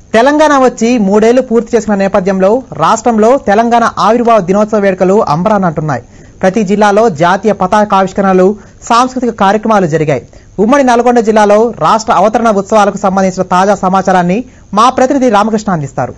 తెలంగాణ వచ్చి మూడేళ్లు పూర్తి చేసుకున్న నేపథ్యంలో రాష్ట్రంలో తెలంగాణ ఆవిర్భావ దినోత్సవ వేడుకలు అంబరానంటున్నాయి ప్రతి జిల్లాలో జాతీయ పతాకావిష్కరణలు సాంస్కృతిక కార్యక్రమాలు జరిగాయి ఉమ్మడి నల్గొండ జిల్లాలో రాష్ట్ర అవతరణ ఉత్సవాలకు సంబంధించిన తాజా సమాచారాన్ని మా ప్రతినిధి రామకృష్ణ అందిస్తారు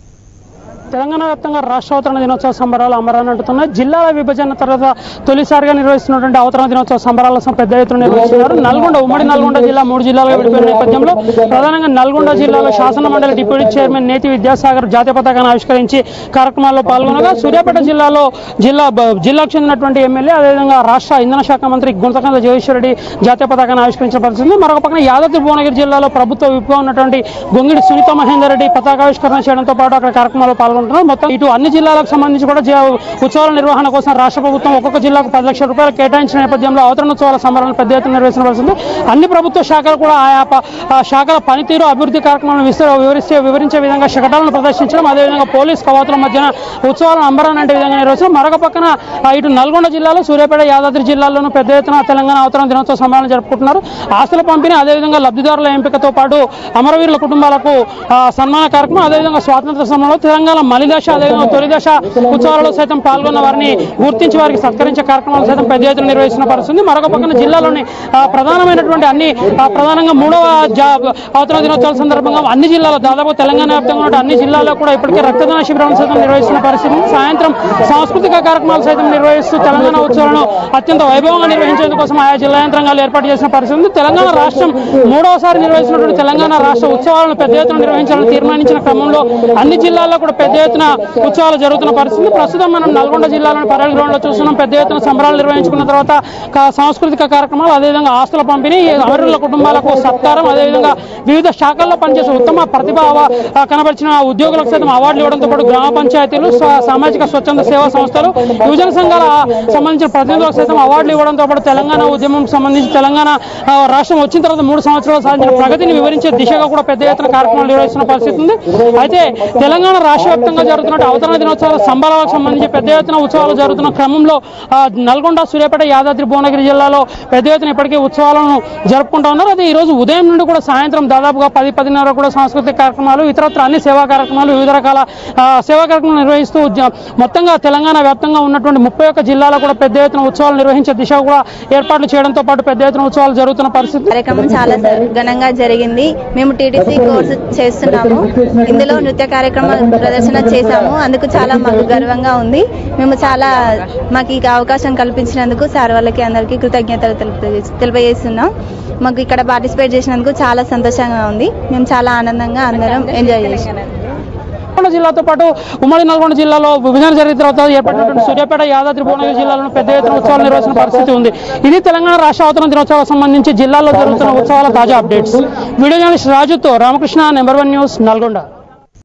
తెలంగాణ వ్యాప్తంగా రాష్ట్ర అవతరణ దినోత్సవ సంబరాలు అమరాన్ని అంటున్నాయి జిల్లాల విభజన తర్వాత తొలిసారిగా నిర్వహిస్తున్నటువంటి అవతరణ దినోత్సవ సంబరాల సం- పెద్ద ఎత్తున నిర్వహిస్తున్నారు నల్గొండ ఉమ్మడి నల్గొండ జిల్లా మూడు జిల్లాలుగా విడిపోయిన నేపథ్యంలో ప్రధానంగా నల్గొండ జిల్లాలో శాసన మండలి డిప్యూటీ చైర్మన్ నేతి విద్యాసాగర్ జాతీయ పతాకాన్ని ఆవిష్కరించి కార్యక్రమాల్లో పాల్గొనగా సూర్యాపేట జిల్లాలో జిల్లా బ- జిల్లాకు చెందినటువంటి ఎమ్మెల్యే అదేవిధంగా రాష్ట్ర ఇంధన శాఖ మంత్రి గుంతకంద జగదీశ్వరరెడ్డి జాతీయ పతాకాన్ని ఆవిష్కరించిన పరిస్థితి మరొక పక్కన యాదాద్రి భువనగిరి జిల్లాలో ప్రభుత్వ విప్గా ఉన్నటువంటి గొంగిడి సునీత మహేందర్ రెడ్డి పతాకావిష్కరణ చేయడంతో పాటు అక్కడ కార్యక్రమాల్లో పాల్గొంటున్నారు మొత్తం ఇటు అన్ని జిల్లాలకు సంబంధించి కూడా జ- ఉత్సవాల నిర్వహణ కోసం రాష్ట్ర ప్రభుత్వం ఒక్కొక్క జిల్లాకు పది లక్షల రూపాయలు కేటాయించిన నేపథ్యంలో అవతరణోత్సవాల సంబరాలను పెద్ద ఎత్తున నిర్వహించిన పరిస్థితి అన్ని ప్రభుత్వ శాఖలు కూడా ఆయా ప- ఆ శాఖల పనితీరు అభివృద్ధి కార్యక్రమాలను విస్తర వివరిస్తే వివరించే విధంగా శకటాలను ప్రదర్శించడం అదేవిధంగా పోలీస్ కవాతుల మధ్యన ఉత్సవాలను అంబరాన్ అంటే విధంగా నిర్వహించడం మరొక పక్కన ఆ, ఇటు నల్గొండ జిల్లాలో సూర్యాపేట యాదాద్రి జిల్లాల్లోనూ పెద్ద ఎత్తున తెలంగాణ అవతరణ దినోత్సవ సమ్మేళనం జరుపుకుంటున్నారు ఆస్తుల పంపిణీ అదేవిధంగా లబ్ధిదారుల ఎంపికతో పాటు అమరవీరుల కుటుంబాలకు ఆ, సన్మాన కార్యక్రమం అదేవిధంగా స్వాతంత్ర సమయంలో తెలంగాణ మలిదశ అదేవిధంగా తొలి దశ ఉత్సవాలలో సైతం పాల్గొన్న వారిని గుర్తించి వారికి సత్కరించే కార్యక్రమాలు సైతం పెద్ద ఎత్తున నిర్వహిస్తున్న పరిస్థితి మరొక పక్కన జిల్లాలోని ఆ, ప్రధానమైనటువంటి అన్ని ఆ, ప్రధానంగా మూడవ జా అవతరణ దినోత్సవాల సందర్భంగా అన్ని జిల్లాలో దాదాపు తెలంగాణ వ్యాప్తంగా ఉన్న అన్ని జిల్లాల్లో కూడా ఇప్పటికే రక్తదాన శిబిరాలను సైతం నిర్వహిస్తున్న పరిస్థితి ఉంది. సాయంత్రం సాంస్కృతిక కార్యక్రమాలు సైతం నిర్వహిస్తూ తెలంగాణ ఉత్సవాలను అత్యంత వైభవంగా నిర్వహించేందుకోసం ఆయా జిల్లా యంత్రాంగాలు ఏర్పాటు చేసిన పరిస్థితి ఉంది. తెలంగాణ రాష్ట్రం మూడవసారి నిర్వహిస్తున్నటువంటి తెలంగాణ రాష్ట్ర ఉత్సవాలను పెద్ద ఎత్తున నిర్వహించాలని తీర్మానించిన క్రమంలో అన్ని జిల్లాల్లో కూడా పెద్ద ఎత్తున ఉత్సవాలు జరుగుతున్న పరిస్థితి ప్రస్తుతం మనం నల్గొండ జిల్లాలోని పరేడ్ గ్రౌండ్ లో చూస్తున్నాం పెద్ద ఎత్తున సంబరాలు నిర్వహించుకున్న తర్వాత కా- సాంస్కృతిక కార్యక్రమాలు అదేవిధంగా ఆస్తుల పంపిణీ అమరుల కుటుంబాలకు సత్కారం అదేవిధంగా వివిధ శాఖల్లో పనిచేసే ఉత్తమ ప్రతిభ అవ- ఆ, కనబరిచిన ఉద్యోగులకు సైతం అవార్డులు ఇవ్వడంతో పాటు గ్రామ పంచాయతీలు స్వ- సామాజిక స్వచ్ఛంద సేవా సంస్థలు యువజన సంఘాల సంబంధించిన ప్రతినిధులకు సైతం అవార్డులు ఇవ్వడంతో పాటు తెలంగాణ ఉద్యమం సంబంధించి తెలంగాణ ఆ, రాష్ట్రం వచ్చిన తర్వాత మూడు సంవత్సరాలు సాధించిన ప్రగతిని వివరించే దిశగా కూడా పెద్ద ఎత్తున కార్యక్రమాలు నిర్వహిస్తున్న పరిస్థితి ఉంది అయితే తెలంగాణ రాష్ట్ర వ్యాప్తంగా జరుగుతున్న అవతరణ దినోత్సవాల సంబరాలకు సంబంధించి పెద్ద ఎత్తున ఉత్సవాలు జరుగుతున్న క్రమంలో ఆ, నల్గొండ సూర్యాపేట యాదాద్రి భువనగిరి జిల్లాలో పెద్ద ఎత్తున ఇప్పటికే ఉత్సవాలను జరుపుకుంటా ఉన్నారు అది ఈ రోజు ఉదయం నుండి కూడా సాయంత్రం దాదాపుగా పది పదిన్నర కూడా సాంస్కృతిక కార్యక్రమాలు ఇతరత్ర అన్ని సేవా కార్యక్రమాలు వివిధ రకాల ఆ, సేవా కార్యక్రమాలు నిర్వహిస్తూ జ- మొత్తంగా తెలంగాణ వ్యాప్తంగా ఉన్నటువంటి ముప్పై ఒక్క జిల్లాలో కూడా పెద్ద ఎత్తున ఉత్సవాలు నిర్వహించే దిశ కూడా ఏర్పాట్లు చేయడంతో పాటు పెద్ద ఎత్తున ఉత్సవాలు జరుగుతున్న పరిస్థితి కార్యక్రమం చాలా స- ఘనంగా జరిగింది మేము టీటీసీ కోర్సు చేస్తున్నాము ఇందులో నృత్య కార్యక్రమం ప్రదర్శన చేశాము అందుకు చాలా మాకు గర్వంగా ఉంది మేము చాలా మాకు ఈ అవకాశం కల్పించినందుకు సార్ వాళ్ళకి అందరికీ కృతజ్ఞతలు తెలుపు- తెలియజేస్తున్నాం మాకు ఇక్కడ పార్టిసిపేట్ చేసినందుకు చాలా సంతోషంగా ఉంది మేము చాలా ఆనందంగా అందరం ఎంజాయ్ చేసాం నల్గొండ జిల్లాతో పాటు ఉమ్మడి నల్గొండ జిల్లాలో విభజన జరిగిన తర్వాత ఏర్పడినటువంటి సూర్యాపేట యాదాద్రి భువనగిరి జిల్లాలో పెద్ద ఎత్తున ఉత్సవాలు నిర్వహించిన పరిస్థితి ఉంది ఇది తెలంగాణ రాష్ట్ర అవతరణ దినోత్సవాలకు సంబంధించి జిల్లాలో జరుగుతున్న ఉత్సవాల తాజా అప్డేట్స్ వీడియో జర్నలిస్ట్ రాజుతో Ramakrishna number one news Nalgonda